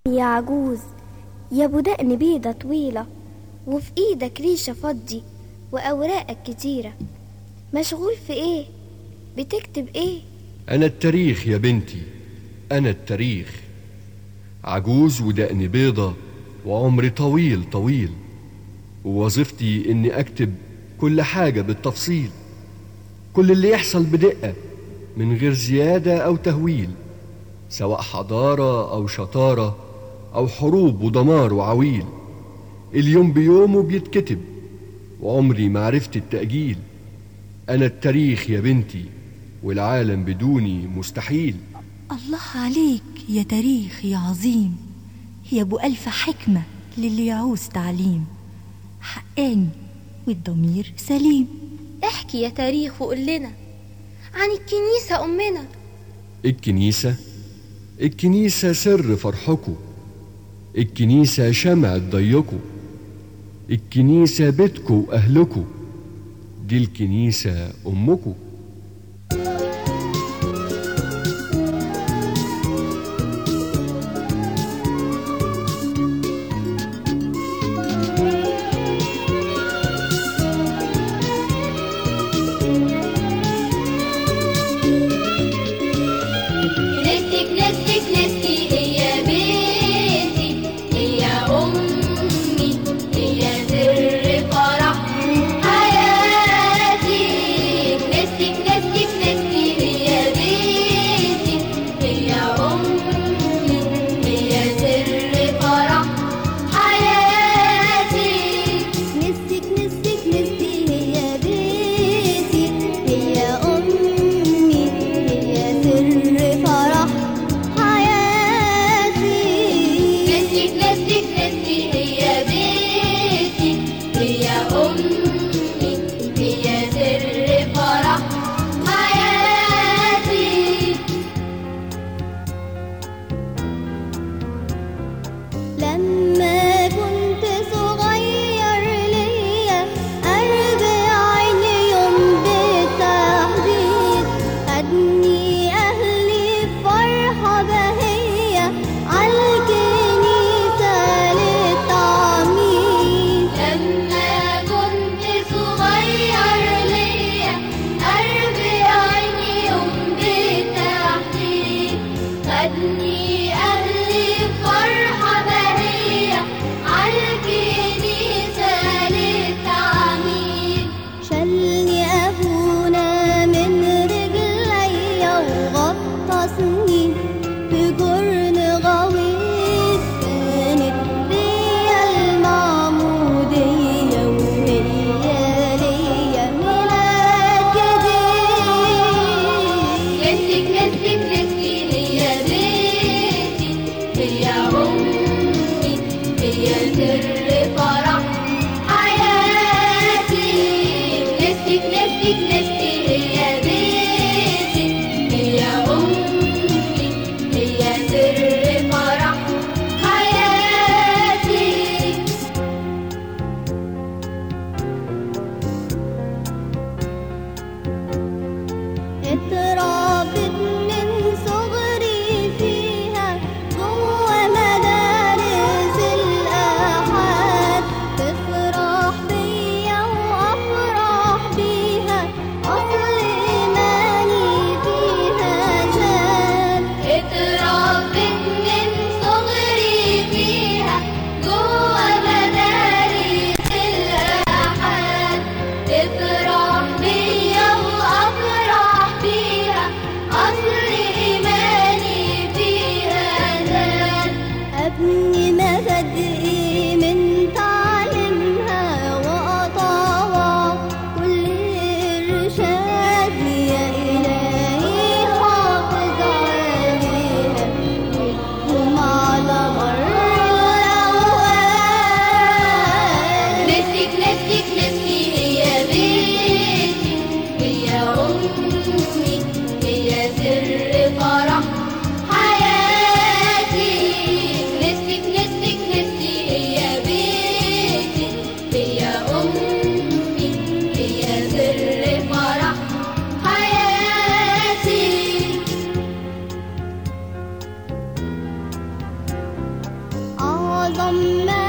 يا عجوز يا ابو دقن بيضة طويلة وفي ايدك ريشة فضي واوراقك كتيرة مشغول في ايه بتكتب ايه أنا التاريخ يا بنتي أنا التاريخ عجوز ودقن بيضة وعمري طويل طويل ووظيفتي إني أكتب كل حاجة بالتفصيل كل اللي يحصل بدقة من غير زيادة أو تهويل سواء حضارة أو شطارة أو حروب ودمار وعويل اليوم بيومه بيتكتب وعمري ما عرفت التأجيل أنا التاريخ يا بنتي والعالم بدوني مستحيل الله عليك يا تاريخ يا عظيم يا ابو ألف حكمة للي يعوز تعليم حقاني والضمير سليم احكي يا تاريخ وقول لنا عن الكنيسة أمنا الكنيسة الكنيسة سر فرحكم الكنيسة شمعة ضيكم الكنيسة بيتكم وأهلكم دي الكنيسة أمكم كنستي كنستي كنستي هي بيتي هي أمي هي سر فرح حياتي كنستي تضمن